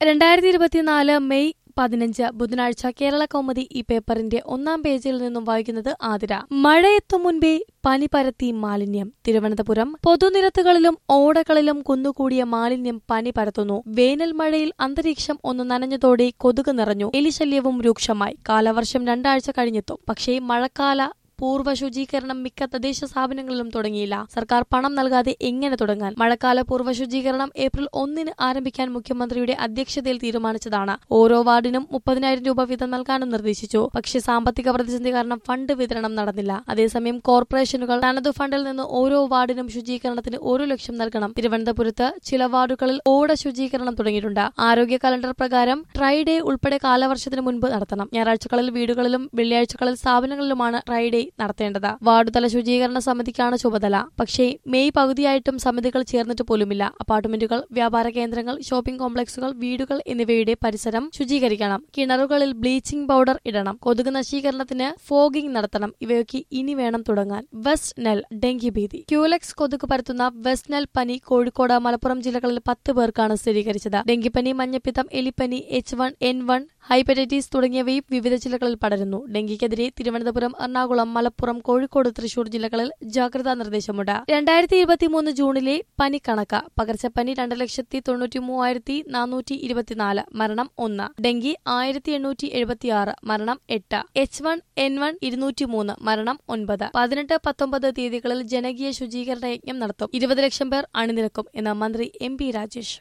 രണ്ടായിരത്തി ഇരുപത്തിനാല് മെയ് പതിനഞ്ച് ബുധനാഴ്ച കേരള കൗമുദി ഈ പേപ്പറിന്റെ ഒന്നാം പേജിൽ നിന്നും വായിക്കുന്നത് ആതിര മഴയെത്തും മുൻപേ പനി പരത്തി മാലിന്യം തിരുവനന്തപുരം പൊതുനിരത്തുകളിലും ഓടകളിലും കുന്നുകൂടിയ മാലിന്യം പനി പരത്തുന്നു വേനൽ മഴയിൽ അന്തരീക്ഷം ഒന്ന് നനഞ്ഞതോടെ കൊതുക് നിറഞ്ഞു എലിശല്യവും രൂക്ഷമായി കാലവർഷം രണ്ടാഴ്ച കഴിഞ്ഞെത്തും പക്ഷേ മഴക്കാല പൂർവ്വ ശുചീകരണം മിക്ക തദ്ദേശ സ്ഥാപനങ്ങളിലും തുടങ്ങിയില്ല സർക്കാർ പണം നൽകാതെ എങ്ങനെ തുടങ്ങാൻ മഴക്കാല പൂർവ്വ ശുചീകരണം ഏപ്രിൽ ഒന്നിന് ആരംഭിക്കാൻ മുഖ്യമന്ത്രിയുടെ അധ്യക്ഷതയിൽ തീരുമാനിച്ചതാണ് ഓരോ വാർഡിനും മുപ്പതിനായിരം രൂപ വീതം നൽകാനും നിർദ്ദേശിച്ചു പക്ഷേ സാമ്പത്തിക പ്രതിസന്ധി കാരണം ഫണ്ട് വിതരണം നടന്നില്ല അതേസമയം കോർപ്പറേഷനുകൾ തനതു ഫണ്ടിൽ നിന്ന് ഓരോ വാർഡിനും ശുചീകരണത്തിന് ഒരു ലക്ഷം നൽകണം തിരുവനന്തപുരത്ത് ചില വാർഡുകളിൽ ഓട ശുചീകരണം തുടങ്ങിയിട്ടുണ്ട് ആരോഗ്യ കലണ്ടർ പ്രകാരം ട്രൈ ഡേ ഉൾപ്പെടെ കാലവർഷത്തിന് മുൻപ് നടത്തണം ഞായറാഴ്ചകളിൽ വീടുകളിലും വെള്ളിയാഴ്ചകളിൽ സ്ഥാപനങ്ങളിലുമാണ് ട്രൈ ഡേ നടത്തേണ്ടത് വാർഡുതല ശുചീകരണ സമിതിക്കാണ് ചുമതല പക്ഷേ മെയ് പകുതിയായിട്ടും സമിതികൾ ചേർന്നിട്ട് പോലുമില്ല അപ്പാർട്ട്മെന്റുകൾ വ്യാപാര കേന്ദ്രങ്ങൾ ഷോപ്പിംഗ് കോംപ്ലക്സുകൾ വീടുകൾ എന്നിവയുടെ പരിസരം ശുചീകരിക്കണം കിണറുകളിൽ ബ്ലീച്ചിംഗ് പൗഡർ ഇടണം കൊതുക് നശീകരണത്തിന് ഫോഗിംഗ് നടത്തണം ഇവയൊക്കെ ഇനി വേണം തുടങ്ങാൻ വെസ്റ്റ് നെൽ ഡെങ്കി ഭീതി ക്യൂലെക്സ് കൊതുക് പരത്തുന്ന വെസ്റ്റ് നെൽ പനി കോഴിക്കോട് മലപ്പുറം ജില്ലകളിൽ പത്ത് പേർക്കാണ് സ്ഥിരീകരിച്ചത് ഡെങ്കിപ്പനി മഞ്ഞപ്പിത്തം എലിപ്പനി H one N one hepatitis തുടങ്ങിയവയും വിവിധ ജില്ലകളിൽ പടരുന്നു ഡെങ്കിക്കെതിരെ തിരുവനന്തപുരം എറണാകുളം മലപ്പുറം കോഴിക്കോട് തൃശൂർ ജില്ലകളിൽ ജാഗ്രതാ നിർദ്ദേശമുണ്ട് രണ്ടായിരത്തി ഇരുപത്തിമൂന്ന് ജൂണിലെ പനി കണക്ക് പകർച്ചപ്പനി രണ്ട് ലക്ഷത്തി തൊണ്ണൂറ്റി മൂവായിരത്തി നാനൂറ്റി ഇരുപത്തിനാല് മരണം ഒന്ന് ഡെങ്കി ആയിരത്തി എണ്ണൂറ്റി എഴുപത്തിയാറ് മരണം എട്ട് എച്ച് വൺ എൻ വൺ ഇരുന്നൂറ്റി മൂന്ന് മരണം ഒൻപത് പതിനെട്ട് പത്തൊമ്പത് തീയതികളിൽ ജനകീയ ശുചീകരണ യജ്ഞം നടത്തും ഇരുപത് ലക്ഷം പേർ അണിനിരക്കും എന്ന് മന്ത്രി എം പി രാജേഷ്